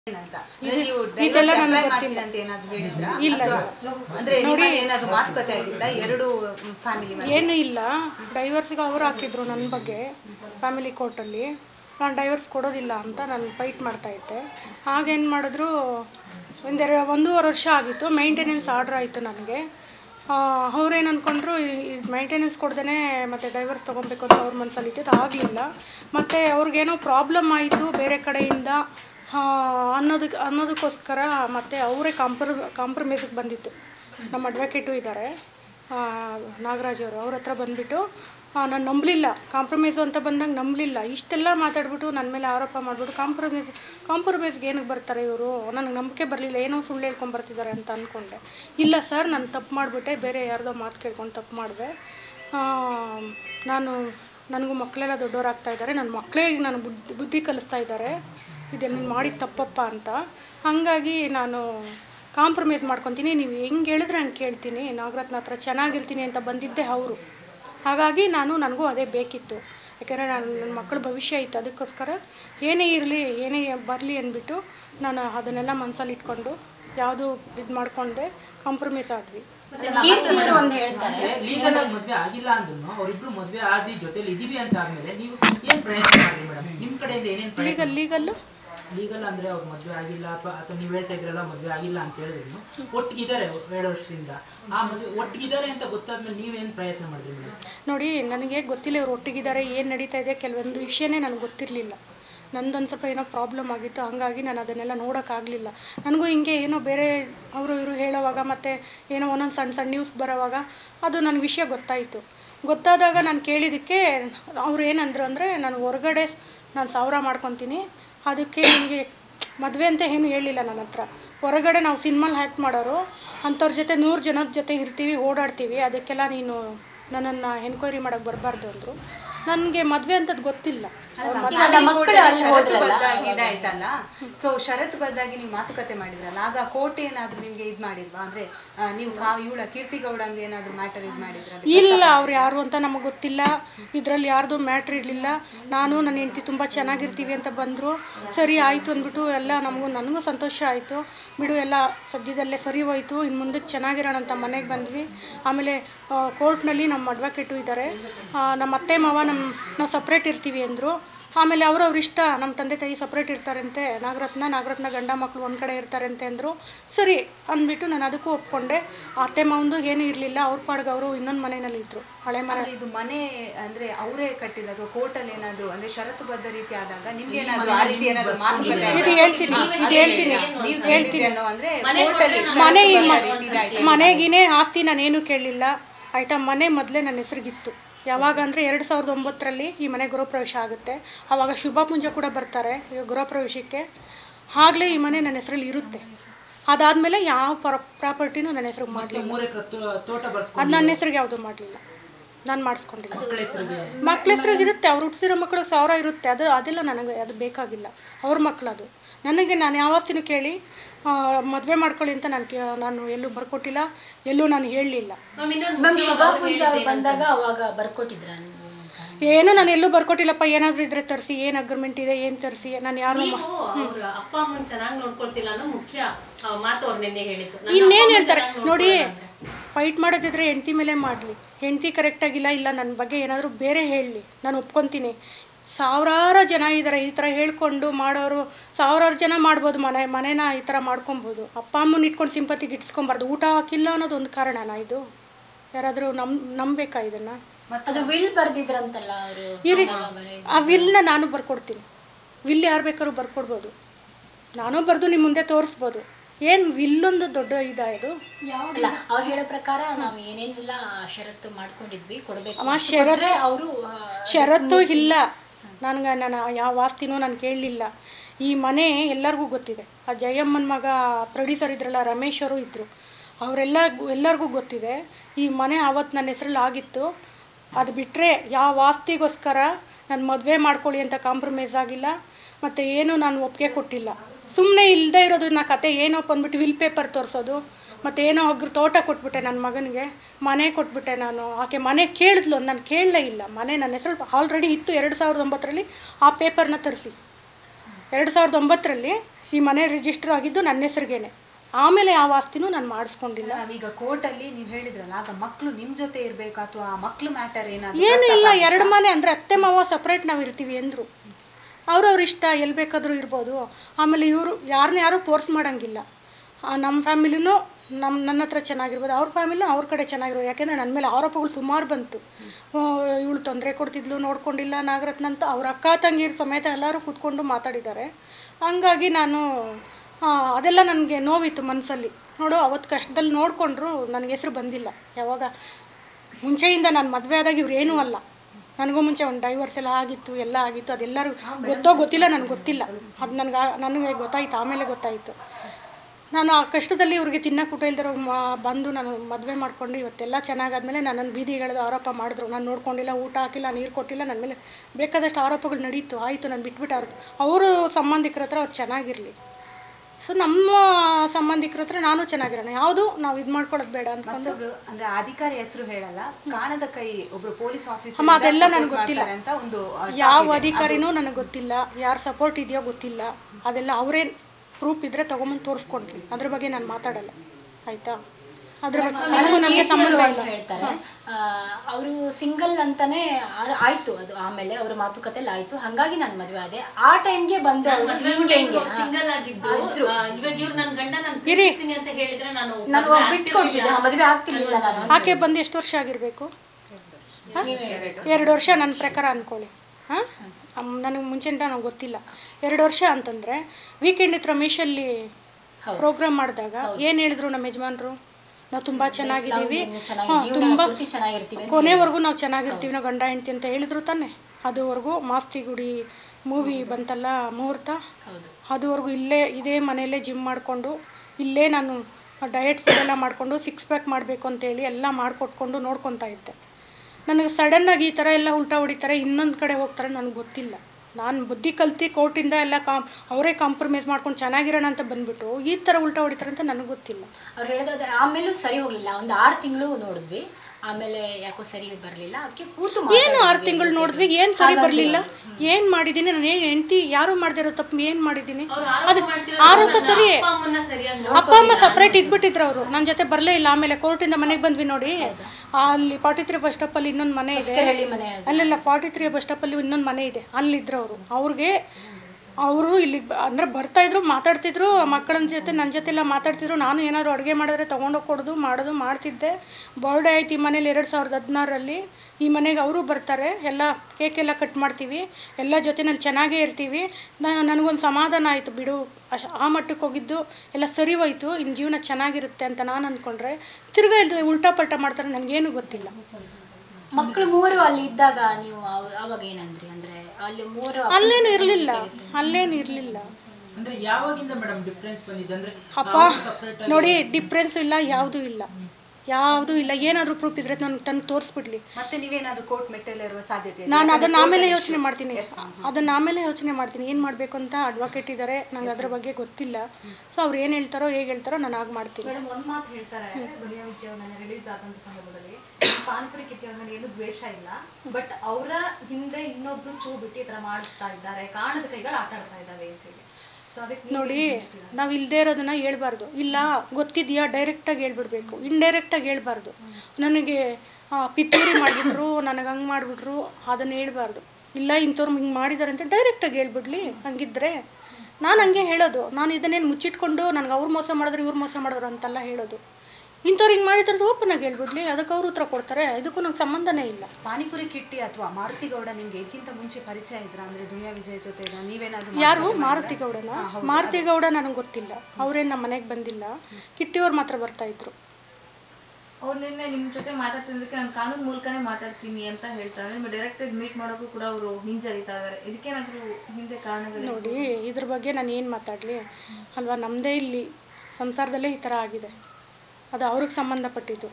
ಏನಂತ ಅಂದ್ರೆ ನೀವು divorce apply ಮಾಡ್ತೀನಿ ಅಂತ ಏನಾದ್ರು ಹೇಳಿದ್ರಾ? ಅಥವಾ ಅಂದ್ರೆ ನಿಮ್ಮಲ್ಲಿ ಏನಾದ್ರು ಮಾತುಕತೆ ಆಗಿದ್ದ ಎರಡು ಫ್ಯಾಮಿಲಿ ಏನೂ ಇಲ್ಲ ಡೈವರ್ಸ್ಗೆ ಅವ್ರು ಹಾಕಿದ್ರು ನನ್ನ ಬಗ್ಗೆ ಫ್ಯಾಮಿಲಿ ಕೋರ್ಟಲ್ಲಿ ನಾನು ಡೈವರ್ಸ್ ಕೊಡೋದಿಲ್ಲ ಅಂತ ನಾನು ಫೈಟ್ ಮಾಡ್ತಾ ಇದ್ದೆ ಆಗ ಏನು ಮಾಡಿದ್ರು ಒಂದೆರಡು ಒಂದೂವರೆ ವರ್ಷ ಆಗಿತ್ತು ಮೇಂಟೆನೆನ್ಸ್ ಆರ್ಡ್ರ್ ಆಯಿತು ನನಗೆ ಅವ್ರೇನು ಅಂದ್ಕೊಂಡ್ರು ಮೇಂಟೆನೆನ್ಸ್ ಕೊಡ್ದೇ ಮತ್ತು ಡೈವರ್ಸ್ ತೊಗೊಬೇಕು ಅಂತ ಅವ್ರ ಮನಸ್ಸಲ್ಲಿ ಇತ್ತು ಆಗಲಿಲ್ಲ ಮತ್ತು ಅವ್ರಿಗೇನೋ ಪ್ರಾಬ್ಲಮ್ ಆಯಿತು ಬೇರೆ ಕಡೆಯಿಂದ ಆ, ಅನ್ನೋದಕ್ಕೆ ಅನ್ನೋದಕ್ಕೋಸ್ಕರ ಮತ್ತು ಅವರೇ ಕಾಂಪ್ರ ಕಾಂಪ್ರಮೈಸಿಗೆ ಬಂದಿತ್ತು ನಮ್ಮ ಅಡ್ವೊಕೇಟು ಇದ್ದಾರೆ ನಾಗರಾಜ್ ಅವರು ಅವ್ರ ಹತ್ರ ಬಂದುಬಿಟ್ಟು ನಾನು ನಂಬಲಿಲ್ಲ ಕಾಂಪ್ರಮೈಸು ಅಂತ ಬಂದಾಗ ನಂಬಲಿಲ್ಲ ಇಷ್ಟೆಲ್ಲ ಮಾತಾಡ್ಬಿಟ್ಟು ನನ್ನ ಮೇಲೆ ಆರೋಪ ಮಾಡಿಬಿಟ್ಟು ಕಾಂಪ್ರಮೈಸ್ ಕಾಂಪ್ರಮೈಸ್ಗೆ ಏನಕ್ಕೆ ಬರ್ತಾರೆ ಇವರು ನನಗೆ ನಂಬಿಕೆ ಬರಲಿಲ್ಲ ಏನೋ ಸುಳ್ಳು ಹೇಳ್ಕೊಂಡು ಬರ್ತಿದ್ದಾರೆ ಅಂತ ಅಂದ್ಕೊಂಡೆ ಇಲ್ಲ ಸರ್ ನಾನು ತಪ್ಪು ಮಾಡಿಬಿಟ್ಟೆ ಬೇರೆ ಯಾರ್ದೋ ಮಾತು ಕೇಳ್ಕೊಂಡು ತಪ್ಪು ಮಾಡಿದೆ ನಾನು ನನಗೂ ಮಕ್ಕಳೆಲ್ಲ ದೊಡ್ಡವರಾಗ್ತಾ ಇದ್ದಾರೆ ನನ್ನ ಮಕ್ಕಳೇ ಈಗ ನಾನು ಬುದ್ಧಿ ಬುದ್ಧಿ ಕಲಿಸ್ತಾ ಇದ್ದಾರೆ ಇದನ್ನು ನೀನು ಮಾಡಿದ ತಪ್ಪಪ್ಪ ಅಂತ ಹಾಗಾಗಿ ನಾನು ಕಾಂಪ್ರಮೈಸ್ ಮಾಡ್ಕೊತೀನಿ ನೀವು ಹೆಂಗೆ ಹೇಳಿದ್ರೆ ಹಂಗೆ ಕೇಳ್ತೀನಿ ನಾಗರತ್ನ ಹತ್ರ ಚೆನ್ನಾಗಿರ್ತೀನಿ ಅಂತ ಬಂದಿದ್ದೆ ಅವರು ಹಾಗಾಗಿ ನಾನು ನನಗೂ ಅದೇ ಬೇಕಿತ್ತು ಯಾಕೆಂದರೆ ನಾನು ನನ್ನ ಮಕ್ಕಳ ಭವಿಷ್ಯ ಇತ್ತು ಅದಕ್ಕೋಸ್ಕರ ಏನೇ ಇರಲಿ ಏನೇ ಬರಲಿ ಅಂದ್ಬಿಟ್ಟು ನಾನು ಅದನ್ನೆಲ್ಲ ಮನಸ್ಸಲ್ಲಿ ಇಟ್ಕೊಂಡು ಯಾವುದು ಇದು ಮಾಡ್ಕೊಂಡೆ ಕಾಂಪ್ರಮೈಸ್ ಆದ್ವಿ ಕೀರ್ತಿಯವರು ಒಂದು ಹೇಳ್ತಾರೆ ಅಂದ್ರೆ ಲೀಗಲ್ ಆಗಿ ಮದ್ವೆ ಆಗಿಲ್ಲ ಅಂದ್ರೂ ಅವರಿಬ್ರು ಮದ್ವೆ ಆದಿ ಜೊತೆಲಿ ಇದೀವಿ ಅಂತ ಆದ್ಮೇಲೆ ನೀವು ಏನ್ ಪ್ರಯತ್ನ ಮಾಡಿ ಮೇಡಮ್ ನಿಮ್ ಕಡೆಯಿಂದ ಏನೇನ್ ಪ್ರಯತ್ನ ಲೀಗಲ್ ಲೀಗಲ್ಲು ಲೀಗಲ್ ಅಂದ್ರೆ ಅವ್ರು ಮದ್ವೆ ಆಗಿಲ್ಲ ಅಥವಾ ಅಥವಾ ನೀವು ಹೇಳ್ತಾ ಇದ್ರಲ್ಲ ಮದ್ವೆ ಆಗಿಲ್ಲ ಅಂತ ಹೇಳಿದ್ರು ಒಟ್ಟಿಗಿದ್ದಾರೆ ಎರಡು ವರ್ಷದಿಂದ ಆ ಮದ್ವೆ ಒಟ್ಟಿಗಿದ್ದಾರೆ ಅಂತ ಗೊತ್ತಾದ್ಮೇಲೆ ನೀವೇನ್ ಪ್ರಯತ್ನ ಮಾಡಿದ್ರಿ ಮೇಡಮ್ ನೋಡಿ ನನಗೆ ಗೊತ್ತಿಲ್ಲ ಇವ್ರು ಒಟ್ಟಿಗಿದ್ದಾರೆ ಏನು ನಡೀತಾ ಇದೆ ಕೆಲವೊಂದು ವಿಷಯನೇ ನನಗೆ ಗೊತ್ತಿರಲಿಲ್ಲ ನಂದೊಂದು ಸ್ವಲ್ಪ ಏನೋ ಪ್ರಾಬ್ಲಮ್ ಆಗಿತ್ತು ಹಂಗಾಗಿ ನಾನು ಅದನ್ನೆಲ್ಲ ನೋಡೋಕ್ಕಾಗಲಿಲ್ಲ ನನಗೂ ಹಿಂಗೆ ಏನೋ ಬೇರೆ ಅವರು ಇವರು ಹೇಳೋವಾಗ ಮತ್ತು ಏನೋ ಒಂದೊಂದು ಸಣ್ಣ ಸಣ್ಣ ನ್ಯೂಸ್ ಬರೋವಾಗ ಅದು ನನಗೆ ವಿಷಯ ಗೊತ್ತಾಯಿತು ಗೊತ್ತಾದಾಗ ನಾನು ಕೇಳಿದ್ದಕ್ಕೆ ಅವ್ರು ಏನಂದ್ರು ಅಂದರೆ ನಾನು ಹೊರಗಡೆ ನಾನು ಸಾವಿರ ಮಾಡ್ಕೊತೀನಿ ಅದಕ್ಕೆ ನಿಮಗೆ ಮದುವೆ ಅಂತ ಏನು ಹೇಳಿಲ್ಲ ನನ್ನ ಹತ್ರ ಹೊರಗಡೆ ನಾವು ಸಿನಿಮಾಲ್ ಹ್ಯಾಕ್ಟ್ ಮಾಡೋರು ಅಂಥವ್ರ ಜೊತೆ ನೂರು ಜನದ ಜೊತೆ ಇರ್ತೀವಿ ಓಡಾಡ್ತೀವಿ ಅದಕ್ಕೆಲ್ಲ ನೀನು ನನ್ನನ್ನು ಎನ್ಕ್ವೈರಿ ಮಾಡೋಕ್ಕೆ ಬರಬಾರ್ದು ಅಂದರು ನನಗೆ ಮದುವೆ ಅಂತದ್ದು ಗೊತ್ತಿಲ್ಲ ಅವ್ರ ಮದ್ವೆ- ಈಗ ನಮ್ಮ ಮಕ್ಕಳು ಅಲ್ಲಿ ಹೋದ್ರಲ್ಲ ಷರತ್ತುಬದ್ಧಾಗಿ ಇದಾಯ್ತಲ್ಲ ಸೊ ಷರತ್ತುಬದ್ಧಾಗಿ ನೀವು ಮಾತುಕತೆ ಮಾಡಿದ್ರಲ್ಲ ಆಗ ಕೋರ್ಟ್ ಏನಾದ್ರು ನಿಮ್ಗೆ ಇದ್ ಮಾಡಿದ್ವಾ ಅಂದ್ರೆ ಆ, ನೀವು ಇವಳ ಕೀರ್ತಿ ಗೌಡಂದು ಏನಾದ್ರು ಮ್ಯಾಟರ್ ಇದ್ ಮಾಡಿದ್ರ ಇಲ್ಲ ಅವ್ರು ಯಾರು ಅಂತ ನಮಗೆ ಗೊತ್ತಿಲ್ಲ ಇದರಲ್ಲಿ ಯಾರ್ದು ಮ್ಯಾಟ್ರ್ ಇರಲಿಲ್ಲ ನಾನು ನನ್ನ ಹೆಂಡತಿ ತುಂಬ ಚೆನ್ನಾಗಿರ್ತೀವಿ ಅಂತ ಬಂದರು ಸರಿ ಆಯಿತು ಅಂದ್ಬಿಟ್ಟು ಎಲ್ಲ ನಮಗೂ ನನಗೂ ಸಂತೋಷ ಆಯಿತು ಬಿಡು ಎಲ್ಲ ಸದ್ಯದಲ್ಲೇ ಸರಿ ಹೋಯ್ತು ಇನ್ನು ಮುಂದಕ್ಕೆ ಚೆನ್ನಾಗಿರೋಣ ಅಂತ ಮನೆಗೆ ಬಂದ್ವಿ ಆಮೇಲೆ ಕೋರ್ಟ್ನಲ್ಲಿ ನಮ್ಮ ಅಡ್ವೊಕೇಟು ಇದ್ದಾರೆ ನಮ್ಮ ಅತ್ತೆ ಮಾವ ನಮ್ಮ ನಾವು ಸಪ್ರೇಟ್ ಇರ್ತೀವಿ ಅಂದರು ಆಮೇಲೆ ಅವ್ರವ್ರ ಇಷ್ಟ ನಮ್ಮ ತಂದೆ ತಾಯಿ ಸಪ್ರೇಟ್ ಇರ್ತಾರಂತೆ ನಾಗರತ್ನ ನಾಗರತ್ನ ಗಂಡ ಮಕ್ಕಳು ಒಂದು ಕಡೆ ಇರ್ತಾರಂತೆ ಅಂದರು ಸರಿ ಅಂದ್ಬಿಟ್ಟು ನಾನು ಅದಕ್ಕೂ ಒಪ್ಕೊಂಡೆ ಅತ್ತೆ ಮಾವಂದು ಏನೂ ಇರಲಿಲ್ಲ ಅವ್ರ ಪಾಡ್ಗೆ ಅವರು ಇನ್ನೊಂದು ಮನೆಯಲ್ಲಿ ಇದ್ದರು ಹಳೆ ಮನೆ ಇದು ಮನೆ ಅಂದ್ರೆ ಅವರೇ ಕಟ್ಟಿಲ್ಲ ಅಥವಾ ಕೋರ್ಟ್ ಅಲ್ಲಿ ಏನಾದ್ರು ಅಂದ್ರೆ ಷರತ್ತುಬದ್ಧ ರೀತಿ ಆದಾಗ ನಿಮ್ಗೆ ಏನಾದ್ರು ಆ ರೀತಿ ಏನಾದ್ರು ಮಾತುಕತೆ ಇದು ಹೇಳ್ತೀನಿ ಇದು ಹೇಳ್ತೀನಿ ನೀವು ಹೇಳ್ತೀರಿ ಅನ್ನೋ ಅಂದ್ರೆ ಕೋರ್ಟ್ ಅಲ್ಲಿ ಮನೆ ಷರತ್ತುಬದ್ಧ ರೀತಿ ಇದಾಯ್ತು. ಮನೆಗಿನೇ ಆಸ್ತಿ ನಾನೇನು ಕೇಳಲಿಲ್ಲ ಆಯಿತಾ ಮನೆ ಮೊದಲೇ ನನ್ನ ಹೆಸರಿಗಿತ್ತು ಯಾವಾಗ ಅಂದರೆ ಎರಡು ಸಾವಿರದ ಒಂಬತ್ತರಲ್ಲಿ ಈ ಮನೆ ಗೃಹಪ್ರವೇಶ ಆಗುತ್ತೆ ಆವಾಗ ಶುಭ ಪುಂಜ ಕೂಡ ಬರ್ತಾರೆ ಈ ಗೃಹಪ್ರವೇಶಕ್ಕೆ ಆಗಲೇ ಈ ಮನೆ ನನ್ನ ಹೆಸರಲ್ಲಿ ಇರುತ್ತೆ ಅದಾದಮೇಲೆ ಯಾವ ಪ್ರ ಪ್ರಾಪರ್ಟಿನೂ ನನ್ನ ಹೆಸ್ರಿಗೆ ಮಾಡಲಿಲ್ಲ ಮೂರೇ ಕತ್ತು ತೋಟ ಬರ್ಸ್ಕೊಂಡು ಅದು ನನ್ನ ಹೆಸ್ರಿಗೆ ಯಾವುದೂ ಮಾಡಲಿಲ್ಲ ನಾನು ಮಾಡಿಸ್ಕೊಂಡಿಲ್ಲ ಮಕ್ಕಳ ಹೆಸರಿಗೆ ಮಕ್ಳ ಹೆಸ್ರಿಗೆ ಇರುತ್ತೆ ಅವ್ರು ಹುಟ್ಟಿಸಿರೋ ಮಕ್ಕಳು ಸಾವಿರ ಇರುತ್ತೆ ಅದು ಅದೆಲ್ಲ ನನಗೆ ಅದು ಬೇಕಾಗಿಲ್ಲ ಅವ್ರ ಮಕ್ಕಳು ಅದು ನನಗೆ ನಾನು ಯಾವ ಆಸ್ತಿನೂ ಕೇಳಿ ಮದುವೆ ಮಾಡ್ಕೊಳ್ಳಿ ಅಂತ ನಾನು ಕೇ ನಾನು ಎಲ್ಲೂ ಬರ್ಕೊಟ್ಟಿಲ್ಲ ಎಲ್ಲೂ ನಾನು ಹೇಳಲಿಲ್ಲ ಮ್ಯಾಮ್ ಶುಭಾ ಪೂಜಾ ಅವ್ರು ಬಂದಾಗ ಅವಾಗ ಬರ್ಕೊಟ್ಟಿದ್ರ ನೀವು ಏನೂ ನಾನು ಎಲ್ಲೂ ಬರ್ಕೊಟ್ಟಿಲ್ಲಪ್ಪ ಏನಾದರೂ ಇದ್ರೆ ತರಿಸಿ ಏನು ಅಗ್ರಿಮೆಂಟ್ ಇದೆ ಏನು ತರಿಸಿ ನಾನು ಯಾರು ಅವ್ರ ಅಪ್ಪ ಅಮ್ಮನ್ ಚೆನ್ನಾಗಿ ನೋಡ್ಕೊಳ್ತಿಲ್ಲ ಅನ್ನೋ ಮುಖ್ಯ ಆ, ಮಾತು ಅವ್ರು ನಿನ್ನೆ ಹೇಳಿದ್ದು ನನ್ನ ಇನ್ನೇನು ಅಪ್ಪ ಅಮ್ಮನ್ ಹೇಳ್ತಾರೆ ಚೆನ್ನಾಗ್ ನೋಡಿ ನೋಡ್ಕೊಳಲ್ಲ. ಫೈಟ್ ಮಾಡೋದಿದ್ರೆ ಹೆಂಡ್ತಿ ಮೇಲೆ ಮಾಡಲಿ ಹೆಂಡ್ತಿ ಕರೆಕ್ಟಾಗಿಲ್ಲ ಇಲ್ಲ ನನ್ನ ಬಗ್ಗೆ ಏನಾದರೂ ಬೇರೆ ಹೇಳಲಿ ನಾನು ಒಪ್ಕೊತೀನಿ ಸಾವಿರಾರು ಜನ ಇದ್ದಾರೆ ಈ ಥರ ಹೇಳ್ಕೊಂಡು ಮಾಡೋರು ಸಾವಿರಾರು ಜನ ಮಾಡ್ಬೋದು ಮನೆ ಮನೇನ ಈ ಥರ ಮಾಡ್ಕೊಬೋದು ಅಪ್ಪ ಅಮ್ಮನ ಇಟ್ಕೊಂಡು ಸಿಂಪತಿಗೆ ಇಟ್ಸ್ಕೊಬಾರ್ದು ಊಟ ಹಾಕಿಲ್ಲ ಅನ್ನೋದು ಒಂದು ಕಾರಣನಾ ಇದು ಯಾರಾದರೂ ನಮ್ ನಂಬೇಕಾ ಇದನ್ನು ಅದು ವಿಲ್ ಬರ್ದಿದ್ರಂತಲ್ಲ ಅವರು ಇರಿ ಆ ವಿಲ್ನ ನಾನು ಬರ್ಕೊಡ್ತೀನಿ ವಿಲ್ ಯಾರು ಬೇಕಾದ್ರೂ ಬರ್ಕೊಡ್ಬೋದು ನಾನು ಬರೆದು ನಿಮ್ಮ ಮುಂದೆ ತೋರಿಸ್ಬೋದು ಏನು ವಿಲ್ಲೊಂದು ದೊಡ್ಡ ಇದಾ ಇದು ಅಲ್ಲ ಅವ್ರು ಹೇಳೋ ಪ್ರಕಾರ ನಾವು ಏನೇನೆಲ್ಲ ಷರತ್ತು ಮಾಡ್ಕೊಂಡಿದ್ವಿ ಕೊಡ್ಬೇಕು ಅಮ್ಮ ಷರತ್ತು ಅವರು ಷರತ್ತು ಇಲ್ಲ ನನಗೆ ನಾನು ಯಾವ ಆಸ್ತಿನೂ ನಾನು ಕೇಳಲಿಲ್ಲ ಈ ಮನೆ ಎಲ್ಲರಿಗೂ ಗೊತ್ತಿದೆ ಆ ಜಯಮ್ಮನ ಮಗ ಪ್ರೊಡ್ಯೂಸರ್ ಇದ್ರಲ್ಲ ರಮೇಶ್ ಅವರು ಇದ್ದರು ಅವರೆಲ್ಲ ಎಲ್ಲರಿಗೂ ಗೊತ್ತಿದೆ ಈ ಮನೆ ಆವತ್ತು ನನ್ನ ಹೆಸರಲ್ಲಿ ಆಗಿತ್ತು ಅದು ಬಿಟ್ಟರೆ ಯಾವ ಆಸ್ತಿಗೋಸ್ಕರ ನಾನು ಮದುವೆ ಮಾಡ್ಕೊಳ್ಳಿ ಅಂತ ಕಾಂಪ್ರಮೈಸ್ ಆಗಿಲ್ಲ ಮತ್ತು ಏನು ನಾನು ಒಪ್ಪಿಗೆ ಕೊಟ್ಟಿಲ್ಲ ಸುಮ್ಮನೆ ಇಲ್ಲದೆ ಇರೋದು ನಾ ಕತೆ ಏನೋ ಬಂದ್ಬಿಟ್ಟು ವಿಲ್ ಪೇಪರ್ ತೋರಿಸೋದು ಮತ್ತು ಏನೋ ಒಗ್ರು ತೋಟ ಕೊಟ್ಬಿಟ್ಟೆ ನನ್ನ ಮಗನಿಗೆ ಮನೆ ಕೊಟ್ಬಿಟ್ಟೆ ನಾನು ಆಕೆ ಮನೆ ಕೇಳಿದ್ಲು ನಾನು ಕೇಳಲೇ ಇಲ್ಲ ಮನೆ ನನ್ನ ಹೆಸರು ಆಲ್ರೆಡಿ ಇತ್ತು ಎರಡು ಸಾವಿರದ ಒಂಬತ್ತರಲ್ಲಿ ಆ ಪೇಪರ್ನ ತರಿಸಿ ಎರಡು ಸಾವಿರದ ಒಂಬತ್ತರಲ್ಲಿ ಈ ಮನೆ ರಿಜಿಸ್ಟರ್ ಆಗಿದ್ದು ನನ್ನ ಹೆಸ್ರಿಗೇನೆ ಆಮೇಲೆ ಯಾವ ಆಸ್ತಿನೂ ನಾನು ಮಾಡಿಸ್ಕೊಂಡಿಲ್ಲ ನಾವೀಗ ಕೋರ್ಟಲ್ಲಿ ನೀವು ಹೇಳಿದ್ರಲ್ಲ ಆಗ ಮಕ್ಕಳು ನಿಮ್ ಜೊತೆ ಇರ್ಬೇಕಾ ಅಥವಾ ಆ ಮಕ್ಳು ಮ್ಯಾಟರ್ ಏನಾದ್ರು ಏನು ಇಲ್ಲ ಎರಡು ಮನೆ ಅಂದರೆ ಅತ್ತೆ ಮಾವ ಸಪ್ರೇಟ್ ನಾವು ಇರ್ತೀವಿ ಅಂದರು ಅವ್ರವ್ರ ಇಷ್ಟ ಎಲ್ಲಿ ಬೇಕಾದರೂ ಇರ್ಬೋದು ಆಮೇಲೆ ಇವರು ಯಾರನ್ನ ಯಾರೂ ಫೋರ್ಸ್ ಮಾಡೋಂಗಿಲ್ಲ ನಮ್ಮ ಫ್ಯಾಮಿಲಿನೂ ನಮ್ಮ ನನ್ನ ಹತ್ರ ಚೆನ್ನಾಗಿರ್ಬೋದು ಅವ್ರ ಫ್ಯಾಮಿಲಿನೂ ಅವ್ರ ಕಡೆ ಚೆನ್ನಾಗಿರ್ಬೋದು ಯಾಕೆಂದರೆ ನನ್ನ ಮೇಲೆ ಆರೋಪಗಳು ಸುಮಾರು ಬಂತು ಇವಳು ತೊಂದರೆ ಕೊಡ್ತಿದ್ಲು ನೋಡ್ಕೊಂಡಿಲ್ಲ ನಾಗರತ್ನ ಅಂತ ಅವ್ರ ಅಕ್ಕ ತಂಗಿರ ಸಮೇತ ಎಲ್ಲರೂ ಕೂತ್ಕೊಂಡು ಮಾತಾಡಿದ್ದಾರೆ ಹಂಗಾಗಿ ನಾನು ಆ, ಅದೆಲ್ಲ ನನಗೆ ನೋವಿತ್ತು ಮನಸ್ಸಲ್ಲಿ ನೋಡು ಅವತ್ತು ಕಷ್ಟದಲ್ಲಿ ನೋಡಿಕೊಂಡ್ರು ನನಗೆ ಹೆಸರು ಬಂದಿಲ್ಲ ಯಾವಾಗ ಮುಂಚೆಯಿಂದ ನಾನು ಮದುವೆ ಆದಾಗ ಇವ್ರೇನೂ ಅಲ್ಲ ನನಗೂ ಮುಂಚೆ ಒಂದು ಡೈವರ್ಸ್ ಎಲ್ಲ ಆಗಿತ್ತು ಎಲ್ಲ ಆಗಿತ್ತು ಅದೆಲ್ಲರೂ ಗೊತ್ತೋ ಗೊತ್ತಿಲ್ಲ ನನಗೆ ಗೊತ್ತಿಲ್ಲ ಅದು ನನಗೆ ನನಗೆ ಗೊತ್ತಾಯ್ತು ಆಮೇಲೆ ಗೊತ್ತಾಯಿತು ನಾನು ಆ ಕಷ್ಟದಲ್ಲಿ ಇವ್ರಿಗೆ ತಿನ್ನಕ್ಕೆ ಊಟ ಇಲ್ದಿರೋ ಮ- ಬಂದು ನಾನು ಮದುವೆ ಮಾಡ್ಕೊಂಡು ಇವತ್ತೆಲ್ಲ ಚೆನ್ನಾಗಾದ್ಮೇಲೆ ನನ್ನನ್ನು ಬೀದಿಗೆಳೆದು ಆರೋಪ ಮಾಡಿದ್ರು ನಾನು ನೋಡ್ಕೊಂಡಿಲ್ಲ ಊಟ ಹಾಕಿಲ್ಲ ನೀರು ಕೊಟ್ಟಿಲ್ಲ ನನ್ನ ಮೇಲೆ ಬೇಕಾದಷ್ಟು ಆರೋಪಗಳು ನಡೀತು ಆಯಿತು ನಾನು ಬಿಟ್ಬಿಟ್ಟು ಅವ್ರು ಅವರು ಸಂಬಂಧಿಕರ ಹತ್ರ ಅವ್ರು ಚೆನ್ನಾಗಿರಲಿ ಸೊ ನಮ್ಮ ಸಂಬಂಧಿಕರ ಹತ್ರ ನಾನು ಚೆನ್ನಾಗಿರೋಣ ಯಾವುದು ನಾವು ಇದು ಮಾಡ್ಕೊಳ್ಳೋದು ಬೇಡ ಅಂದ್ಕೊಂಡು ಮತ್ತೊಬ್ರು ಅಂದ್ರೆ ಅಧಿಕಾರಿ ಹೆಸರು ಹೇಳಲ್ಲ ಕಾಣದ ಕೈ ಒಬ್ರು ಪೊಲೀಸ್ ಆಫೀಸರ್ ಅಮ್ಮ, ಅದೆಲ್ಲ ನನಗೆ ಗೊತ್ತಿಲ್ಲ. ಅಂತ ಒಂದು ಆ, ಯಾವ ಅಧಿಕಾರಿನೂ ನನಗೆ ಗೊತ್ತಿಲ್ಲ ಯಾರ ಸಪೋರ್ಟ್ ಇದೆಯೋ ಗೊತ್ತಿಲ್ಲ ಅದೆಲ್ಲ ಅವರೇ ಪ್ರೂಫ್ ಇದ್ರೆ ತೊಗೊಂಬಂದು ತೋರಿಸ್ಕೊಂಡ್ರಿ ಅದ್ರ ಬಗ್ಗೆ ನಾನು ಮಾತಾಡಲ್ಲ ಆಯಿತಾ ಅದ್ರ ಬಗ್ಗೆ ನನಗೂ ನನಗೆ ಸಂಬಂಧ ಅಂತ ಇಲ್ಲ ಹೇಳ್ತಾರೆ ಅವರು ಸಿಂಗಲ್ ಅಂತಾನೆ ಆ- ಆಯ್ತು ಅದು ಆಮೇಲೆ ಅವ್ರ ಮಾತುಕತೆಲ್ಲ ಆಯ್ತು ಹಂಗಾಗಿ ನಾನು ಮದುವೆ ಆದೆ ಆ ಟೈಮ್ಗೆ ಬಂದು ಅವ್ರು ಹಿಂಗೆ ಹಿಂಗೆ ಹಾ. ಸಿಂಗಲ್ ಆಗಿದ್ದು ಆ, ಇವಾಗ ಇವ್ರು ನನ್ ಗಂಡ ನಾನು ಇರಿ. ಪ್ರೀತಿಸ್ತೀನಿ ಅಂತ ಹೇಳಿದ್ರೆ ನಾನು ನಾನು ಮದ್ವೆ ಬಿಟ್ಕೊಡ್ತಿದ್ದೆ ಆಗ್ತಿರ್ಲಿಲ್ಲ. ಹಾ, ಮದುವೆ ಆಗ್ತಿರ್ಲಿಲ್ಲ ನಾನು ಆಕೆ ಬಂದು ಎಷ್ಟು ವರ್ಷ ಆಗಿರಬೇಕು ಎರಡು ವರ್ಷ ನನ್ನ ಪ್ರಕಾರ ಅಂದ್ಕೊಳ್ಳಿ ಹಾಂ ನನಗೆ ಮುಂಚೆಯಿಂದ ನನಗೆ ಗೊತ್ತಿಲ್ಲ ಎರಡು ವರ್ಷ ಅಂತಂದರೆ ವೀಕೆಂಡ್ ಇತ್ತು ರಮೇಶಲ್ಲಿ ಪ್ರೋಗ್ರಾಮ್ ಮಾಡಿದಾಗ ಏನು ಹೇಳಿದ್ರು ನಮ್ಮ ಯಜಮಾನ್ರು ನಾವು ತುಂಬ ಚೆನ್ನಾಗಿದ್ದೀವಿ ಇನ್ನು ಚೆನ್ನಾಗಿ ಹಾಂ ಜೀವನ ತುಂಬ ಪೂರ್ತಿ ಚೆನ್ನಾಗಿರ್ತೀವಿ ಅಂತ ಕೊನೆವರೆಗೂ ನಾವು ಚೆನ್ನಾಗಿರ್ತೀವಿ ನಾವು ಗಂಡ ಹೆಂಡ್ತಿ ಅಂತ ಹೇಳಿದ್ರು ತಾನೆ ಅದುವರೆಗೂ ಮಾಸ್ತಿ ಗುಡಿ ಮೂವಿ ಬಂತಲ್ಲ ಮುಹೂರ್ತ ಅದುವರೆಗೂ ಇಲ್ಲೇ ಇದೇ ಮನೆಯಲ್ಲೇ ಜಿಮ್ ಮಾಡಿಕೊಂಡು ಇಲ್ಲೇ ನಾನು ಡಯಟ್ ಫುಡ್ ಎಲ್ಲ ಮಾಡಿಕೊಂಡು ಸಿಕ್ಸ್ ಪ್ಯಾಕ್ ಮಾಡಬೇಕು ಅಂತೇಳಿ ಎಲ್ಲ ಮಾಡಿಕೊಟ್ಕೊಂಡು ನೋಡ್ಕೊತಾ ಇದ್ದೆ ನನಗೆ ಸಡನ್ನಾಗಿ ಈ ಥರ ಎಲ್ಲ ಉಲ್ಟಾ ಹೊಡಿತಾರೆ ಇನ್ನೊಂದು ಕಡೆ ಹೋಗ್ತಾರೆ ನನಗೆ ಗೊತ್ತಿಲ್ಲ ನಾನು ಬುದ್ಧಿ ಕಲ್ತು ಕೋರ್ಟಿಂದ ಎಲ್ಲ ಕಾಮ್ ಅವರೇ ಕಾಂಪ್ರಮೈಸ್ ಮಾಡ್ಕೊಂಡು ಚೆನ್ನಾಗಿರೋಣ ಅಂತ ಬಂದ್ಬಿಟ್ಟು ಈ ಥರ ಉಲ್ಟಾ ಹೊಡಿತಾರೆ ಅಂತ ನನಗೆ ಗೊತ್ತಿಲ್ಲ ಅವ್ರು ಹೇಳೋದು ಆಮೇಲೂ ಸರಿ ಹೋಗ್ಲಿಲ್ಲ ಒಂದು ಆರು ತಿಂಗಳು ನೋಡಿದ್ವಿ ಆಮೇಲೆ ಯಾಕೋ ಸರಿ ಬರಲಿಲ್ಲ ಅದಕ್ಕೆ ಕೂತು ಏನು ಮಾತಾಡಿದ್ವಿ ಆರು ತಿಂಗಳು ನೋಡಿದ್ವಿ ಏನು ಸರಿ ಬರಲಿಲ್ಲ ಏನು ಮಾಡಿದ್ದೀನಿ ನಾನು ಏನು ಹೆಂಡ್ತಿ ಯಾರು ಮಾಡ್ದಿರೋ ತಪ್ಪು ಏನು ಮಾಡಿದ್ದೀನಿ ಅವ್ರು ಆರೋಪ ಅದು ಮಾಡ್ತಿರೋದು ಆರೋಪ ನನ್ನ ಸರಿ ಅಪ್ಪ ಅಮ್ಮನ್ನ ಸರಿಯಾಗಿ ಅಪ್ಪ ಅಮ್ಮ ಸಪ್ರೇಟ್ ಇದ್ಬಿಟ್ಟಿದ್ರು ಅವರು ನನ್ನ ಜೊತೆ ಬರಲೇ ಇಲ್ಲ ಆಮೇಲೆ ಕೋರ್ಟಿಂದ ಮನೆಗೆ ಬಂದ್ವಿ ನೋಡಿ ಅಲ್ಲಿ ಫಾರ್ಟಿ ತ್ರೀ ಬಸ್ ಸ್ಟಾಪಲ್ಲಿ ಇನ್ನೊಂದು ಮನೆ ಇದೆ ಹೇಳಿ ಮನೆ ಅದು. ಅಲ್ಲೆಲ್ಲ ಫಾರ್ಟಿ ತ್ರೀ ಬಸ್ ಸ್ಟಾಪಲ್ಲಿ ಇನ್ನೊಂದು ಮನೆ ಇದೆ ಅಲ್ಲಿದ್ರು ಅವರು ಅವ್ರಿಗೆ ಅವರು ಇಲ್ಲಿ ಬ- ಅಂದ್ರೆ ಬರ್ತಾ ಇದ್ರು ಮಾತಾಡ್ತಿದ್ರು ಮಕ್ಕಳ ಜೊತೆ ನನ್ನ ಜೊತೆ ಎಲ್ಲ ಮಾತಾಡ್ತಿದ್ರು ನಾನು ಏನಾದ್ರು ಅಡುಗೆ ಮಾಡಿದ್ರೆ ತೊಗೊಂಡೋಗಿ ಕೊಡೋದು ಮಾಡೋದು ಮಾಡ್ತಿದ್ದೆ ಬರ್ಡೇ ಆಯ್ತು ಈ ಮನೇಲಿ ಎರಡು ಸಾವಿರದ ಹದಿನಾರರಲ್ಲಿ ಈ ಮನೆಗೆ ಅವರು ಬರ್ತಾರೆ ಎಲ್ಲ ಕೇಕ್ ಎಲ್ಲ ಕಟ್ ಮಾಡ್ತೀವಿ ಎಲ್ಲ ಜೊತೆನಲ್ಲಿ ಚೆನ್ನಾಗೇ ಇರ್ತೀವಿ ನ- ನನಗೊಂದು ಸಮಾಧಾನ ಆಯಿತು ಬಿಡು ಅಶ್ ಆ ಮಟ್ಟಕ್ಕೆ ಹೋಗಿದ್ದು ಎಲ್ಲ ಸರಿ ಹೋಯ್ತು ಇನ್ನು ಜೀವನ ಚೆನ್ನಾಗಿರುತ್ತೆ ಅಂತ ನಾನು ಅಂದ್ಕೊಂಡ್ರೆ ತಿರ್ಗಾ ಇಲ್ದೆ ಉಲ್ಟಾ ಪಲ್ಟಾ ಮಾಡ್ತಾರೆ ನನಗೇನು ಗೊತ್ತಿಲ್ಲ ಮಕ್ಕಳು ಮೂವರು ಅಲ್ಲಿ ಇದ್ದಾಗ ನೀವು ಅವ- ಅವಾಗ ಏನಂದ್ರಿ ಅಂದ್ರೆ ಅಲ್ಲಿ ಮೂವರು ಅಲ್ಲೇನು ಇರಲಿಲ್ಲ ಅಲ್ಲೇನು ಇರಲಿಲ್ಲ ಅಂದ್ರೆ ಯಾವಾಗಿಂದ ಮೇಡಮ್ ಡಿಫ್ರೆನ್ಸ್ ಬಂದಿದೆ ಅಂದ್ರೆ ಅಪ್ಪ ಸಪ್ರೇಟ್ ನೋಡಿ ಡಿಫ್ರೆನ್ಸ್ ಇಲ್ಲ ಯಾವುದೂ ಇಲ್ಲ ಯಾವುದೂ ಇಲ್ಲ ಏನಾದರೂ ಪ್ರೂಫ್ ಇದ್ರೆ ನನಗೆ ತಂದು ತೋರಿಸ್ಬಿಡ್ಲಿ ಮತ್ತೆ ನೀವೇನಾದ್ರೂ ಕೋರ್ಟ್ ಮೆಟ್ಟಲೇರುವ ಸಾಧ್ಯತೆ ಇದೆಯಾ? ನಾನು ಅದನ್ನ ಯಾಕಂದ್ರೆ ಆಮೇಲೆ court ಯೋಚನೆ ಮಾಡ್ತೀನಿ ಅದನ್ನ ಆಮೇಲೆ ಯೋಚನೆ ಮಾಡ್ತೀನಿ ಏನು ಮಾಡಬೇಕು ಅಂತ ಅಡ್ವೊಕೇಟ್ ಇದ್ದಾರೆ ನಂಗೆ ಅದ್ರ ಬಗ್ಗೆ ಗೊತ್ತಿಲ್ಲ ಸೊ ಅವ್ರು ಏನು ಹೇಳ್ತಾರೋ ಹೇಗೆ ಹೇಳ್ತಾರೋ ನಾನು ಆಗ ಮಾಡ್ತೀನಿ ಮೇಡಮ್ ಒಂದ್ ಮಾತು ಹೇಳ್ತಾರೆ ದುನಿಯಾ ವಿಜಯ್ ಅವ್ರು ನನ್ನ ರಿಲೀಸ್ ಆದಂತ ಸಂದರ್ಭದಲ್ಲಿ ಪಾನಿಪುರಿ ಕಿಟ್ಟಿ ಅವ್ರ ಮೇಲೆ ಏನು ದ್ವೇಷ ಇಲ್ಲ ಬಟ್ ಅವರ ಹಿಂದೆ ಇನ್ನೊಬ್ರು ಚೂ ಬಿಟ್ಟು ಈ ತರ ಮಾಡಿಸ್ತಾ ಇದ್ದಾರೆ ಕಾಣದ ಕೈಗಳು ಆಟ ಆಡ್ತಾ ಇದ್ದಾವೆ ಅಂತ ಹೇಳಿ ಸೊ ಅದಕ್ಕೆ ನೀವ್ ನೋಡಿ ಏನ್ ಹೇಳ್ತೀರಾ? ನಾವು ಇಲ್ಲದೆ ಇರೋದನ್ನ ಹೇಳ್ಬಾರ್ದು ಇಲ್ಲ ಗೊತ್ತಿದೆಯಾ ಡೈರೆಕ್ಟಾಗಿ ಹೇಳ್ಬಿಡ್ಬೇಕು ಇಂಡೈರೆಕ್ಟಾಗಿ ಹೇಳ್ಬಾರ್ದು ನನಗೆ ಆ, ಪಿತೂರಿ ಮಾಡಿಬಿಟ್ರು ನನಗೆ ಹಂಗೆ ಮಾಡಿಬಿಟ್ರು ಅದನ್ನು ಹೇಳ್ಬಾರ್ದು ಇಲ್ಲ ಇಂಥವ್ರು ಹಿಂಗೆ ಮಾಡಿದ್ದಾರೆ ಅಂತ ಡೈರೆಕ್ಟಾಗಿ ಹೇಳ್ಬಿಡ್ಲಿ ಹಂಗಿದ್ರೆ ನಾನು ಹಂಗೆ ಹೇಳೋದು ನಾನು ಇದನ್ನೇನು ಮುಚ್ಚಿಟ್ಕೊಂಡು ನನಗೆ ಅವ್ರು ಮೋಸ ಮಾಡಿದ್ರು ಇವ್ರು ಮೋಸ ಮಾಡಿದ್ರು ಅಂತೆಲ್ಲ ಹೇಳೋದು ಇಂಥವ್ರು ಹಿಂಗೆ ಮಾಡಿದ್ರೆ ಓಪನ್ ಆಗಿ ಹೇಳ್ಬಿಡ್ಲಿ ಅದಕ್ಕೆ ಅವ್ರು ಉತ್ತರ ಕೊಡ್ತಾರೆ ಇದಕ್ಕೂ ನಂಗೆ ಸಂಬಂಧನೇ ಇಲ್ಲ ಪಾನಿಪುರಿ ಕಿಟ್ಟಿ ಅಥವಾ ಮಾರುತಿ ಗೌಡ ನಿಮ್ಗೆ ಇದಕ್ಕಿಂತ ಮುಂಚೆ ಪರಿಚಯ ಇದ್ರ ಅಂದ್ರೆ ದುನಿಯಾ ವಿಜಯ್ ಜೊತೆ ಇದ್ರ? ನೀವೇನಾದ್ರೂ ಯಾರು ಮಾರುತಿ ಗೌಡನ ಮಾರುತಿ ಗೌಡ ನನಗೆ ಗೊತ್ತಿಲ್ಲ ಅವ್ರೇನು ನಮ್ಮ ಮನೆಗೆ ಬಂದಿಲ್ಲ ಕಿಟ್ಟಿಯವ್ರು ಮಾತ್ರ ಬರ್ತಾ ಇದ್ರು ಅವ್ರು ನಿನ್ನೆ ನಿಮ್ ಜೊತೆ ಮಾತಾಡ್ತಿದ್ದಕ್ಕೆ ನಾನು ಕಾನೂನು ಮೂಲಕನೇ ಮಾತಾಡ್ತೀನಿ ಅಂತ ಹೇಳ್ತಾರೆ ನಿಮ್ಗೆ ಡೈರೆಕ್ಟ್ ಮೀಟ್ ಮಾಡೋಕ್ಕೂ ಕೂಡ ಅವರು ಹಿಂಜರಿತಾ ಇದ್ದಾರೆ ಇದಕ್ಕೇನಾದ್ರೂ ಹಿಂದೆ ಕಾರಣಗಳು ನೋಡಿ ಇದ್ರ ಬಗ್ಗೆ ನಾನು ಏನು ಮಾತಾಡಲಿ ಅಲ್ವಾ ನಮ್ಮದೇ ಇಲ್ಲಿ ಸಂಸಾರದಲ್ಲೇ ಈ ಥರ ಆಗಿದೆ ಅದು ಅವ್ರಿಗೆ ಸಂಬಂಧಪಟ್ಟಿದ್ದು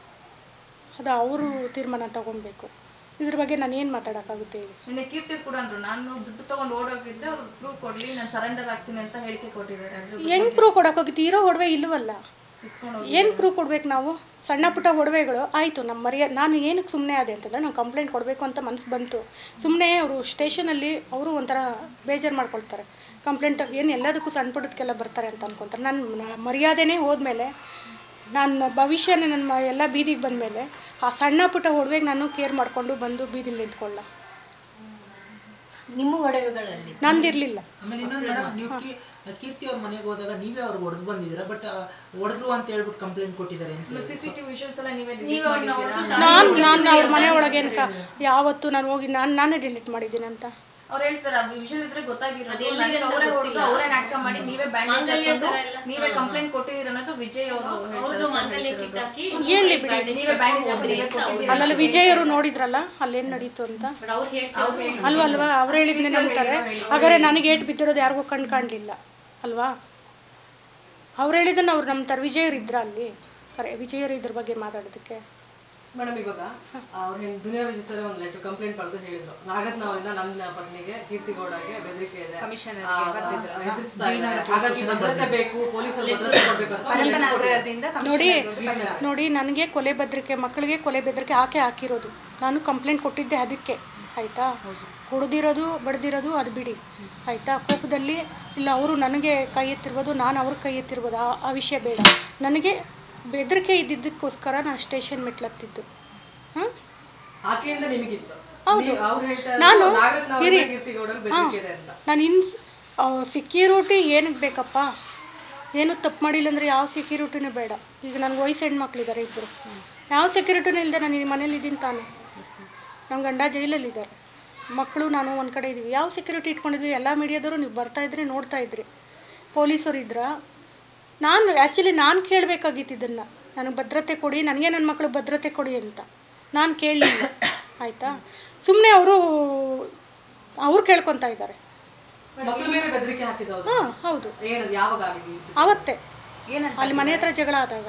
ಅದು ಅವರು ತೀರ್ಮಾನ ತಗೊಬೇಕು ಇದ್ರ ಬಗ್ಗೆ ನಾನು ಏನು ಮಾತಾಡೋಕ್ಕಾಗುತ್ತೆ ಹೇಳಿ ನಿನ್ನೆ ಕೀರ್ತಿ ಕೂಡ ಅಂದ್ರು ನಾನು ದುಡ್ಡು ತಗೊಂಡು ಓಡೋಗಿದ್ರೆ ಅವ್ರು ಪ್ರೂಫ್ ಕೊಡ್ಲಿ ನಾನು ಸರೆಂಡರ್ ಆಗ್ತೀನಿ ಅಂತ ಹೇಳಿಕೆ ಕೊಟ್ಟಿದ್ದಾರೆ ಅದ್ರ ಹೆಂಗೆ ಪ್ರೂವ್ ಕೊಡೋಕ್ಕೋಗಿತ್ತು ಇರೋ ಒಡವೆ ಇಲ್ವಲ್ಲ ಏನು ಪ್ರೂವ್ ಕೊಡ್ಬೇಕು ನಾವು ಸಣ್ಣ ಪುಟ್ಟ ಒಡವೆಗಳು ಆಯಿತು ನಮ್ಮ ಮರ್ಯ ನಾನು ಏನಕ್ಕೆ ಸುಮ್ಮನೆ ಆದೆ ಅಂತಂದರೆ ನಾನು ಕಂಪ್ಲೇಂಟ್ ಕೊಡಬೇಕು ಅಂತ ಮನಸ್ಸು ಬಂತು ಸುಮ್ಮನೆ ಅವರು ಸ್ಟೇಷನಲ್ಲಿ ಅವರು ಒಂಥರ ಬೇಜಾರು ಮಾಡ್ಕೊಳ್ತಾರೆ ಕಂಪ್ಲೇಂಟ್ ಏನು ಎಲ್ಲದಕ್ಕೂ ಸಣ್ಣ ಪುಟ್ಟದಕ್ಕೆಲ್ಲ ಬರ್ತಾರೆ ಅಂತ ಅನ್ಕೊತಾರೆ ನನ್ನ ಮರ್ಯಾದೆನೇ ಹೋದ್ಮೇಲೆ ನನ್ನ ಭವಿಷ್ಯನೇ ನನ್ನ ಮ- ಎಲ್ಲ ಬೀದಿಗೆ ಬಂದಮೇಲೆ ಆ ಸಣ್ಣ ಪುಟ್ಟ ಒಡವೆಗೆ ನಾನು ಕೇರ್ ಮಾಡಿಕೊಂಡು ಬಂದು ಬೀದಿಲಿ ನಿಂತ್ಕೊಳ್ಳ ನಿಮ್ಮ ಒಡವೆಗಳಲ್ಲಿ ನಂದಿರಲಿಲ್ಲ ಆಮೇಲೆ ಇನ್ನೊಂದು ಮೇಡಮ್ ನೀವು ಕೀ- ಕೀರ್ತಿ ಅವ್ರ ಮನೆಗೆ ಹೋದಾಗ ನೀವೇ ಅವ್ರಿಗೆ ಹೊಡೆದು ಬಂದಿದ್ದೀರಾ ಬಟ್ ಹೊಡೆದ್ರು ಅಂತ ಹೇಳ್ಬಿಟ್ಟು ಕಂಪ್ಲೇಂಟ್ ಕೊಟ್ಟಿದ್ದಾರೆ ಅಂತ ಸಿಸಿಟಿವಿ ವಿಷನ್ಸ್ ಎಲ್ಲ ನೀವೇ ನೀವು ಅವ್ರನ್ನ ಹೊಡ್ದು ನಾನು ನಾನು ಅವ್ರ ಮನೆ ಒಳಗೆ ಏನ್ಕ ಯಾವತ್ತು ನಾನು ಹೋಗಿ ನಾನು ನಾನೇ ಡಿಲೀಟ್ ಮಾಡಿದ್ದೀನಿ ಅಂತ ಅವ್ರು ಹೇಳ್ತಾರ ವಿಷನ್ ಇದ್ರೆ ಗೊತ್ತಾಗಿರೋದು ಅದೆಲ್ಲಿದೆ ನನಗೆ ಅಂತ ಅವರೇ ಹೊಡೆದು ಗೊತ್ತಿಲ್ಲ. ಅವರೇ ನಾಟಕ ಮಾಡಿ ನೀವೇ ಬ್ಯಾಂಡೇಜ್ ಮಾಂಗಲ್ಯ ಹಾಕೊಂಡು ಸರ ಎಲ್ಲ. ನೀವೇ ಕಂಪ್ಲೇಂಟ್ ಕೊಟ್ಟಿದ್ದೀರ ಅನ್ನೋದು ವಿಜಯ್ ಅವರು ಅವ್ರದ್ದು ಮಾಂಗಲ್ಯ ಕಿತ್ತಾಕಿ ಹೇಳಿ ಬಿಡಿ. ನೀವೇ ಬ್ಯಾಂಡೇಜ್ ಹಾಕಿ ಅಲ್ಲಲ್ಲಿ ವಿಜಯರು ನೋಡಿದ್ರಲ್ಲ ಅಲ್ಲೇನು ನಡೀತು ಅಂತ ಬಟ್ ಅವ್ರು ಹೇಳ್ತಾರೆ ಅಲ್ವಾ ಅಲ್ವಾ ಅವ್ರು ಹೇಳಿದ್ನೇ ನಂಬ್ತಾರೆ ಹಾಗಾದ್ರೆ ನನಗೆ ಏಟ್ ಬಿದ್ದಿರೋದು ಯಾರಿಗೂ ಕಣ್ ಕಾಣಲಿಲ್ಲ ಅಲ್ವಾ ಅವ್ರು ಹೇಳಿದ್ದನ್ನು ಅವ್ರು ನಂಬ್ತಾರೆ ವಿಜಯರು ಇದ್ರ ಅಲ್ಲಿ ಕರೆ ವಿಜಯರು ಇದ್ರ ಬಗ್ಗೆ ಮಾತಾಡೋದಕ್ಕೆ ಮೇಡಮ್ ಇವಾಗ ಅವ್ರ ಹೆಂಗ್ ದುನಿಯಾ ವಿಜಯ್ ಸರ್ ಒಂದು ಲೆಟರ್ ಕಂಪ್ಲೇಂಟ್ ಬರೆದು ಹೇಳಿದ್ರು ನಾಗತ್ನವರಿಂದ ನನ್ನ ಪತ್ನಿಗೆ ಕೀರ್ತಿಗೌಡಗೆ ಬೆದರಿಕೆ ಇದೆ ಕಮಿಷನರ್ಗೆ ಆ, ಬರ್ದಿದ್ರು. ಹೆದರಿಸ್ತಾ ಇದ್ದಾರೆ. ಹಾಗಾಗಿ ಭದ್ರತೆ ಬೇಕು ಪೊಲೀಸರು ಭದ್ರತೆ ಕೊಡ್ಬೇಕು ಅಂತ ಪರಪ್ಪನಗರದಿಂದ ನೋಡಿ ಕಮಿಷನರ್ಗೆ ನೋಡಿ ನನಗೆ ಕೊಲೆ ಬೆದರಿಕೆ ಮಕ್ಕಳಿಗೆ ಕೊಲೆ ಬೆದರಿಕೆ ಆಕೆ ಹಾಕಿರೋದು ನಾನು ಕಂಪ್ಲೇಂಟ್ ಕೊಟ್ಟಿದ್ದೆ ಅದಕ್ಕೆ ಆಯಿತಾ ಹೊಡೆದಿರೋದು ಬಡ್ದಿರೋದು ಅದು ಬಿಡಿ ಆಯಿತಾ ಕೋಪದಲ್ಲಿ ಇಲ್ಲ ಅವರು ನನಗೆ ಕೈ ಎತ್ತಿರ್ಬೋದು ನಾನು ಅವ್ರ ಕೈ ಎತ್ತಿರ್ಬೋದು ಆ ಆ ವಿಷಯ ಬೇಡ ನನಗೆ ಬೆದರಿಕೆ ಇದ್ದಿದ್ದಕ್ಕೋಸ್ಕರ ನಾನು ಸ್ಟೇಷನ್ ಮೆಟ್ಲತ್ತಿದ್ದು ಹಾಂ ಆಕೆಯಿಂದ ನಿಮಗಿತ್ತು ಹೌದು. ನೀವು- ಅವ್ರು ಹೇಳ್ತಾರೆ ನಾನು ನಾಗತ್ನವರಿಂದ ಇರಿ. ಕೀರ್ತಿಗೌಡಗೆ ಬೆದರಿಕೆ ಇದೆ ಅಂತ ನಾನು ಇನ್ ಸೆಕ್ಯೂರಿಟಿ ಏನಕ್ಕೆ ಬೇಕಪ್ಪ ಏನು ತಪ್ಪು ಮಾಡಿಲ್ಲ ಅಂದರೆ ಯಾವ ಸೆಕ್ಯೂರಿಟಿನೂ ಬೇಡ ಈಗ ನನಗೆ ವಯಸ್ಸು ಹೆಣ್ಮಕ್ಳಿದ್ದಾರೆ ಇಬ್ಬರು ಯಾವ ಸೆಕ್ಯೂರಿಟಿನೂ ಇಲ್ಲದೆ ನಾನು ಈ ಮನೇಲಿ ಇದ್ದೀನಿ ತಾನೆ ನಮ್ಮ ಗಂಡ ಜೈಲಲ್ಲಿದ್ದಾರೆ ಮಕ್ಕಳು ನಾನು ಒಂದು ಕಡೆ ಇದ್ದೀವಿ ಯಾವ ಸೆಕ್ಯೂರಿಟಿ ಇಟ್ಕೊಂಡಿದ್ವಿ ಎಲ್ಲ ಮೀಡಿಯಾದವರು ನೀವು ಬರ್ತಾ ಇದ್ರಿ ನೋಡ್ತಾ ಇದ್ರಿ ಪೊಲೀಸರು ಇದ್ರ ನಾನು ಆ್ಯಕ್ಚುಲಿ ನಾನು ಕೇಳಬೇಕಾಗಿತ್ತು ಇದನ್ನು ನನಗೆ ಭದ್ರತೆ ಕೊಡಿ ನನಗೆ ನನ್ನ ಮಕ್ಕಳು ಭದ್ರತೆ ಕೊಡಿ ಅಂತ ನಾನು ಕೇಳಲಿಲ್ಲ ಆಯಿತಾ ಸುಮ್ಮನೆ ಅವರು ಅವ್ರು ಕೇಳ್ಕೊತಾ ಇದ್ದಾರೆ ಮಕ್ಕಳ ಮೇಲೆ ಬೆದರಿಕೆ ಹಾಕಿದವ್ರು ಹಾಂ ಹೌದು ಏನದು ಯಾವಾಗ ಆಗಿದೆ ಈ incident? ಆವತ್ತೇ ಅಲ್ಲಿ ಮನೆ ಹತ್ರ ಜಗಳ ಆದಾಗ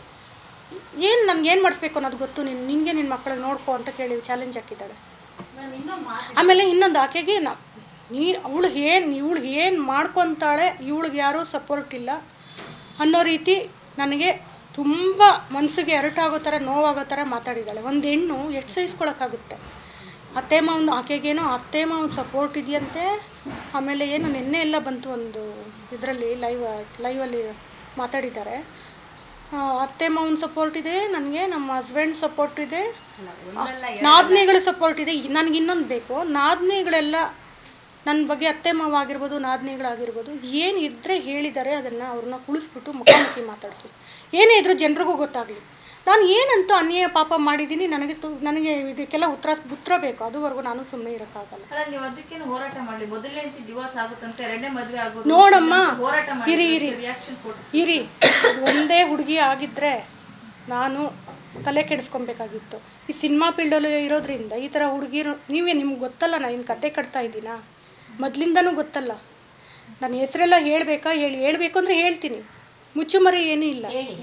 ಏನು ನನ್ಗೆ ಏನು ಮಾಡಿಸ್ಬೇಕು ಅನ್ನೋದು ಗೊತ್ತು ನೀನು ನಿನಗೆ ನಿನ್ನ ಮಕ್ಕಳಿಗೆ ನೋಡ್ಕೊ ಅಂತ ಕೇಳಿ ಚಾಲೆಂಜ್ ಹಾಕಿದ್ದಾಳೆ ಇನ್ನೊಂದು ಮಾತು ಆಮೇಲೆ ಇನ್ನೊಂದು ಆಕೆಗೆ ನಾ ನೀ ಅವಳು ಏನು ಇವಳು ಏನು ಮಾಡ್ಕೊತಾಳೆ ಇವಳಿಗೆ ಯಾರೂ ಸಪೋರ್ಟ್ ಇಲ್ಲ ಅನ್ನೋ ರೀತಿ ನನಗೆ ತುಂಬ ಮನಸ್ಸಿಗೆ ಎರಟಾಗೋ ಥರ ನೋವಾಗೋ ಥರ ಮಾತಾಡಿದ್ದಾಳೆ ಒಂದು ಹೆಣ್ಣು ಎಷ್ಟು ಸಹಿಸ್ಕೊಳಕ್ಕಾಗುತ್ತೆ ಅತ್ತೆ ಮಾವನ ಆಕೆಗೇನೋ ಅತ್ತೆ ಮಾವನ ಸಪೋರ್ಟ್ ಇದೆಯಂತೆ ಆಮೇಲೆ ಏನು ನಿನ್ನೆ ಎಲ್ಲ ಬಂತು ಒಂದು ಇದರಲ್ಲಿ ಲೈವ್ ಲೈವಲ್ಲಿ ಮಾತಾಡಿದ್ದಾರೆ ಆ, ಅತ್ತೆ ಮಾವನ ಸಪೋರ್ಟ್ ಇದೆ ನನಗೆ ನಮ್ಮ ಹಸ್ಬೆಂಡ್ ಸಪೋರ್ಟ್ ಇದೆ ನಾದ್ನಿಗಳ ಸಪೋರ್ಟ್ ಇದೆ ನನಗೆ ಇನ್ನೊಂದು ಬೇಕು ನಾದ್ನಿಗಳೆಲ್ಲ ನನ್ನ ಬಗ್ಗೆ ಅತ್ತೆ ಮಾವ ಆಗಿರ್ಬೋದು ನಾದ್ನಿಗಳಾಗಿರ್ಬೋದು ಏನು ಇದ್ದರೆ ಹೇಳಿದ್ದಾರೆ ಅದನ್ನು ಅವ್ರನ್ನ ಕುಳಿಸ್ಬಿಟ್ಟು ಮುಖಾಮುಖಿ ಮಾತಾಡ್ತೀನಿ ಏನೇ ಇದ್ರೂ ಜನರಿಗೂ ಗೊತ್ತಾಗಲಿ ನಾನು ಏನಂತೂ ಅನ್ಯಾಯ ಪಾಪ ಮಾಡಿದ್ದೀನಿ ನನಗೆ ತು ನನಗೆ ಇದಕ್ಕೆಲ್ಲ ಉತ್ತರ ಉತ್ತರ ಬೇಕು ಅದುವರೆಗೂ ನಾನು ಸುಮ್ಮನೆ ಇರೋಕ್ಕಾಗಲ್ಲ ಅಲ್ಲ ನೀವು ಅದಕ್ಕೇನು ಹೋರಾಟ ಮಾಡ್ಲಿ ಮೊದಲನೇ ಹೆಂಡತಿ ಡಿವೋರ್ಸ್ ಆಗುತ್ತಂತೆ ಎರಡನೇ ಮದುವೆ ಆಗೋದು ನೋಡಮ್ಮ ಹೋರಾಟ ಇರಿ ಮಾಡಿ ಇರಿ ರಿಯಾಕ್ಷನ್ ಕೊಟ್ಟು ಇರಿ ಅದು ಒಂದೇ ಹುಡುಗಿ ಆಗಿದ್ದರೆ ನಾನು ತಲೆ ಕೆಡಿಸ್ಕೊಬೇಕಾಗಿತ್ತು ಈ ಸಿನಿಮಾ ಫೀಲ್ಡಲ್ಲಿ ಇರೋದ್ರಿಂದ ಈ ಥರ ಹುಡುಗಿರು ನೀವೇ ನಿಮ್ಗೆ ಗೊತ್ತಲ್ಲ ನಾನು ಇನ್ನು ಕತೆ ಕಟ್ತಾ ಇದ್ದೀನಾ ಮೊದಲಿಂದನೂ ಗೊತ್ತಲ್ಲ ನನ್ನ ಹೆಸರೆಲ್ಲ ಹೇಳ್ಬೇಕಾ ಹೇಳಿ ಹೇಳ್ಬೇಕು ಅಂದರೆ ಹೇಳ್ತೀನಿ ಮುಚ್ಚುಮರಿ ಏನೂ ಇಲ್ಲ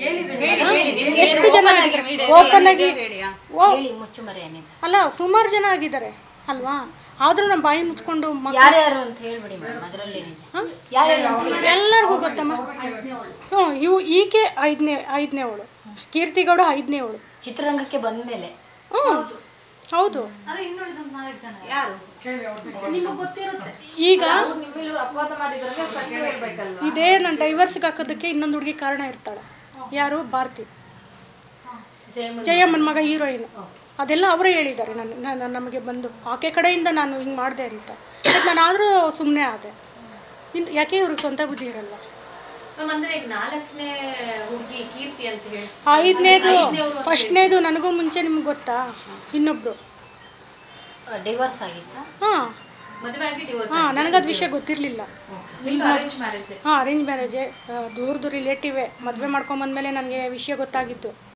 ಎಷ್ಟು ಜನ ಓಪನ್ ಆಗಿ ಓ ಹೇಳಿ ಮುಚ್ಚುಮರೆ ಏನಿದೆ ಅಲ್ಲ ಸುಮಾರು ಜನ ಆಗಿದ್ದಾರೆ ಅಲ್ವಾ ಆದರೂ ನಮ್ಮ ಬಾಯಿ ಮುಚ್ಕೊಂಡು ಮಕ್ ಯಾರ್ಯಾರು ಅಂತ ಹೇಳ್ಬಿಡಿ ಮೇಡಮ್ ಅದರಲ್ಲೇನಿದೆ ಯಾರ್ಯಾರು ಅಂತ ಹೇಳಿ. ಎಲ್ಲರಿಗೂ ಗೊತ್ತಮ್ಮ ಹ್ಞೂ ಇವು ಈಕೆ ಐದನೇ ಐದನೇ ಅವಳು ಕೀರ್ತಿಗೌಡ ಐದನೇ ಅವಳು ಚಿತ್ರರಂಗಕ್ಕೆ ಬಂದ ಮೇಲೆ ಹ್ಞೂ ಹೌದು ಅದೇ ಇನ್ನುಳಿದ ನಾಲ್ಕು ಜನ ಯಾರು ನಿಮಗೆ ಗೊತ್ತಿರುತ್ತೆ ಈಗ ಅವ್ರು ನಿಮ್ಮ ಮೇಲೆ ಅಪವಾದ ಮಾಡಿದ್ರೆ ಸತ್ಯ ಹೇಳ್ಬೇಕಲ್ವಾ ಇದೇ ನಾನು ಡೈವರ್ಸ್ಗೆ ಹಾಕೋದಕ್ಕೆ ಇನ್ನೊಂದು ಹುಡುಗಿ ಕಾರಣ ಇರ್ತಾಳೆ ಯಾರು ಭಾರತಿ ಜಯಮ್ಮನ ಮಗ ಹೀರೋಯಿನ್ ಅದೆಲ್ಲ ಅವರೇ ಹೇಳಿದ್ದಾರೆ ನನ್ನ ನನ್ನ ನಮಗೆ ಬಂದು ಆಕೆ ಕಡೆಯಿಂದ ನಾನು ಹಿಂಗೆ ಮಾಡಿದೆ ಅಂತ ಬಟ್ ನಾನು ಆದರೂ ಸುಮ್ಮನೆ ಆದೆ ಇನ್ನು ಯಾಕೆ ಇವ್ರಿಗೆ ಸ್ವಂತ ಬುದ್ಧಿ ಇರಲ್ಲ ಮ್ಯಾಮ್ ಅಂದ್ರೆ ಈಗ ನಾಲ್ಕನೇ ಹುಡುಗಿ ಕೀರ್ತಿ ಅಂತ ಹೇಳಿ ಐದನೇದು ಫಸ್ಟ್ನೇದು ನನಗೂ ಮುಂಚೆ ನಿಮ್ಗೆ ಗೊತ್ತಾ ಇನ್ನೊಬ್ರು ಡಿವೋರ್ಸ್ ಆಗಿತ್ತಾ ಹಾಂ ಮದುವೆ ಆಗಿ ಡಿವೋರ್ಸ್ ಹಾಂ ನನಗದು ವಿಷಯ ಗೊತ್ತಿರಲಿಲ್ಲ ಅರೇಂಜ್ ಮ್ಯಾರೇಜ್ ಹಾಂ ಅರೇಂಜ್ ಮ್ಯಾರೇಜೇ ದೂರದು ರಿಲೇಟಿವೇ ಮದುವೆ ಮಾಡ್ಕೊಂಬಂದ್ಮೇಲೆ ನನಗೆ ವಿಷಯ ಗೊತ್ತಾಗಿದ್ದು